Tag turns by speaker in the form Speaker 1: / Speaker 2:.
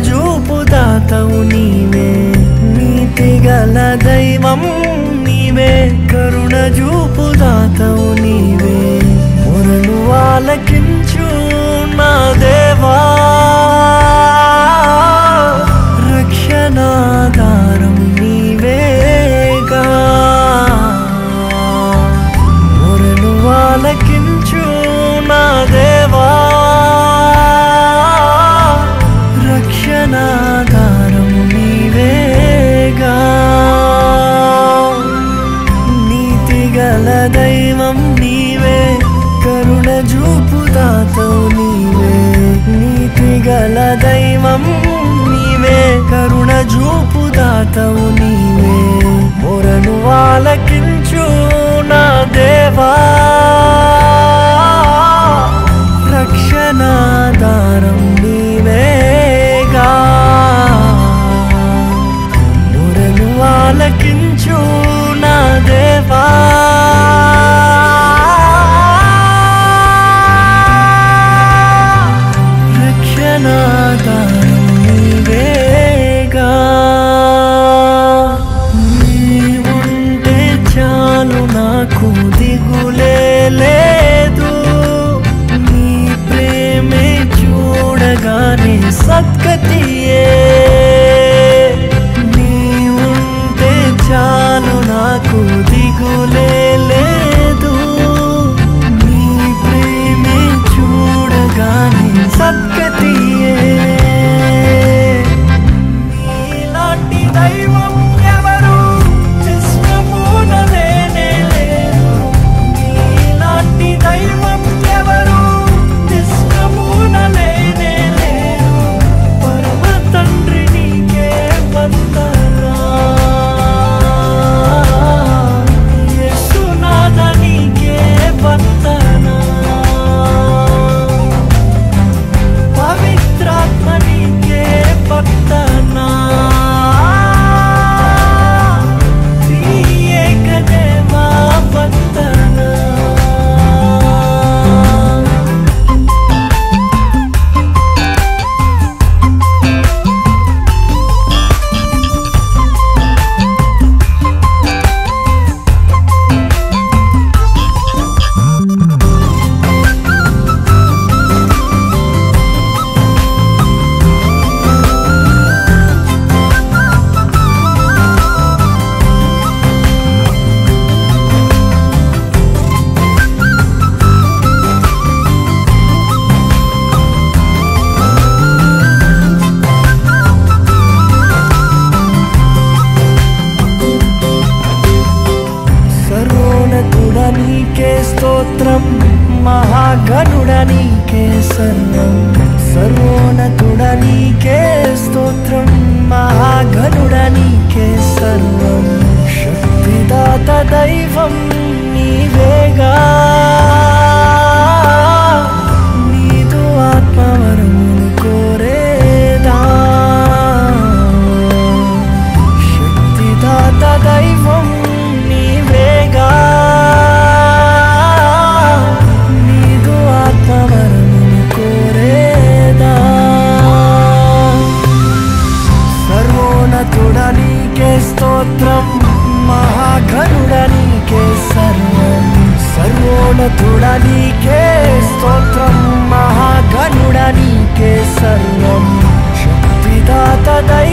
Speaker 1: చూపు దాతవు నీవే నీతి గల దైవం నీవే కరుణ చూపు దాతవు నీవే మొరలు ఆలకించు నా దేవా రక్షణాధారం నీవేగా మొరలు ఆలకించు నా దేవా రక్షణాధారం నీవేగా నీతి గల దైవం నీవే కరుణ చూపు దాతవు నీవే నీతి గల దైవం నీవే కరుణ చూపు దాతవు నీవే మొరను ఆలకించు నా దేవా రక్షణాధారం నీవేగా మొరను ఆలకించు నా దేవా రక్షణాధారం నీవేగా నీవుంటే చాలు నాకు దిగులే లేదు నీ ప్రేమే చూడగానే సత్కతియే నీవుంటే చాలు నాకు దిగులే లేదు నీ ప్రేమే చూడగానే సత్కతియే నీలాంటి దైవం ఎవరు విశ్వమున లేనే లేరు నీలాంటి దైవం ఎవరు విశ్వమున లేనే లేరు పరమ తండ్రి నీకే వందనా యేసునాథ నీకే వందనా పవిత్రాత్మ నీకే వందనా త్రియేక దేవా వందనా సర్వోన్నతుడ నీకే స్తోత్రం మహాగణుడ నీకే సర్వం సర్వోన్నతుడ నీకే స్తోత్రం మహాగణుడ నీకే సర్వం శక్తిదాత దైవం నీవేగా నీదు ఆత్మవరమును కోరేదా శక్తిదాత దైవం నీవేగా నీదు ఆత్మవరమును కోరేదా సర్వోన్నతుడ నీకే స్తోత్రం మహాఘనుడ నీకే సర్వం సర్వోన్నతుడ నీకే స్తోత్రం మహాఘనుడ నీకే సర్వం శక్తిదాత దైవం